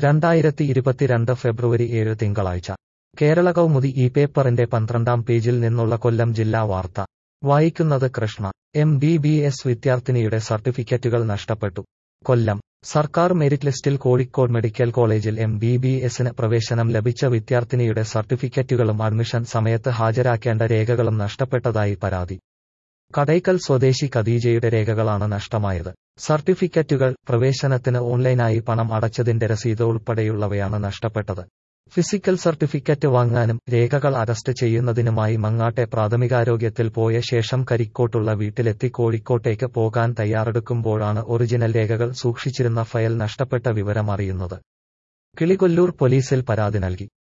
രണ്ടായിരത്തി ഇരുപത്തിരണ്ട് ഫെബ്രുവരി ഏഴ് തിങ്കളാഴ്ച കേരള കൗമുദി ഈ പേപ്പറിന്റെ പന്ത്രണ്ടാം പേജിൽ നിന്നുള്ള കൊല്ലം ജില്ലാ വാർത്ത വായിക്കുന്നത് Krishna M B B S വിദ്യാർത്ഥിനിയുടെ സർട്ടിഫിക്കറ്റുകൾ നഷ്ടപ്പെട്ടു കൊല്ലം സർക്കാർ മെറിറ്റ് ലിസ്റ്റിൽ കോഴിക്കോട് മെഡിക്കൽ കോളേജിൽ എം ബി ബി എസിന് പ്രവേശനം ലഭിച്ച വിദ്യാർത്ഥിനിയുടെ സർട്ടിഫിക്കറ്റുകളും അഡ്മിഷൻ സമയത്ത് ഹാജരാക്കേണ്ട രേഖകളും നഷ്ടപ്പെട്ടതായി പരാതി കടയ്ക്കൽ സ്വദേശി ഖദീജയുടെ രേഖകളാണ് നഷ്ടമായത് സർട്ടിഫിക്കറ്റുകൾ പ്രവേശനത്തിന് ഓൺലൈനായി പണം അടച്ചതിന്റെ രസീത് ഉൾപ്പെടെയുള്ളവയാണ് നഷ്ടപ്പെട്ടത് ഫിസിക്കൽ സർട്ടിഫിക്കറ്റ് വാങ്ങാനും രേഖകൾ അറസ്റ്റ് ചെയ്യുന്നതിനുമായി മങ്ങാട്ടെ പ്രാഥമികാരോഗ്യത്തിൽ പോയ ശേഷം കരിക്കോട്ടുള്ള വീട്ടിലെത്തി കോഴിക്കോട്ടേക്ക് പോകാൻ തയ്യാറെടുക്കുമ്പോഴാണ് ഒറിജിനൽ രേഖകൾ സൂക്ഷിച്ചിരുന്ന ഫയൽ നഷ്ടപ്പെട്ട വിവരം അറിയുന്നത് കിളികൊല്ലൂർ പോലീസിൽ പരാതി നൽകി